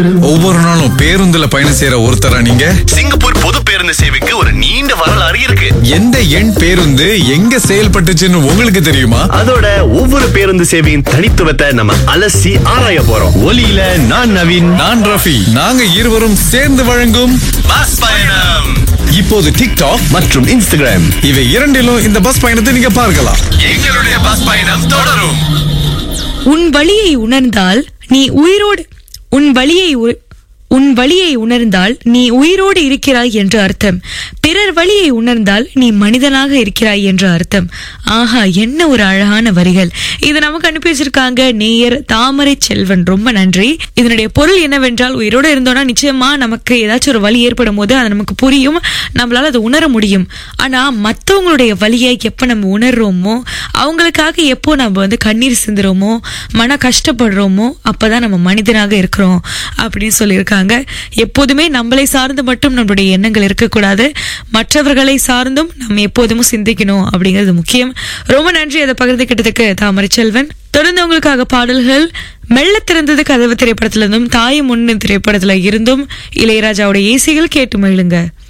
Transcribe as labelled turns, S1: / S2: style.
S1: ஒவ்வொரு நாளும் பேருந்துல பயணம் செய்யற ஒருத்தரா நீங்க
S2: சிங்கப்பூர் பொது பேருந்து சேவைக்கு ஒரு நீண்ட வரலாறு இருக்கு
S1: எந்த எண் பேருந்து எங்க செயல்பட்டுச்சுன்னு உங்களுக்கு தெரியுமா
S2: அதோட ஒவ்வொரு பேருந்து சேவையின் தனித்துவத்தை நம்ம அலசி ஆராய போறோம் ஒலியில நான் நவீன்
S1: நான் ரஃபி நாங்க இருவரும் சேர்ந்து வழங்கும்
S2: பஸ் பயணம்
S1: இப்போது டிக்டாக்
S2: மற்றும் இன்ஸ்டாகிராம்
S1: இவை இரண்டிலும் இந்த பஸ் பயணத்தை நீங்க பார்க்கலாம்
S2: எங்களுடைய பஸ் பயணம் தொடரும்
S3: உன் வழியை உணர்ந்தால் நீ உயிரோடு உன் வழியை உ- உன் வழியை உணர்ந்தால் நீ உயிரோடு இருக்கிறாய் என்று அர்த்தம் பிறர் வழியை உணர்ந்தால் நீ மனிதனாக இருக்கிறாய் என்று அர்த்தம் ஆஹா என்ன ஒரு அழகான வரிகள் இது நமக்கு அனுப்பி வச்சிருக்காங்க நேயர் தாமரை செல்வன் ரொம்ப நன்றி இதனுடைய பொருள் என்னவென்றால் உயிரோடு இருந்தோம்னா நிச்சயமா நமக்கு ஏதாச்சும் ஒரு வழி ஏற்படும் போது அது நமக்கு புரியும் நம்மளால அதை உணர முடியும் ஆனா மத்தவங்களுடைய வழியை எப்ப நம்ம உணர்றோமோ அவங்களுக்காக எப்போ நம்ம வந்து கண்ணீர் சிந்துறோமோ மன கஷ்டப்படுறோமோ அப்பதான் நம்ம மனிதனாக இருக்கிறோம் அப்படின்னு சொல்லியிருக்காங்க எப்போதுமே நம்மளை சார்ந்து மட்டும் நம்மளுடைய எண்ணங்கள் இருக்கக்கூடாது மற்றவர்களை சார்ந்தும் நம்ம எப்போதும் சிந்திக்கணும் அப்படிங்கிறது முக்கியம் ரொம்ப நன்றி அதை பகிர்ந்துக்கிட்டதுக்கு தாமரை செல்வன் தொடர்ந்து உங்களுக்காக பாடல்கள் மெல்ல திறந்தது கதவு திரைப்படத்துல இருந்தும் தாய் முன்னு திரைப்படத்துல இருந்தும் இளையராஜாவோட ஏசிகள் கேட்டு மகிழுங்க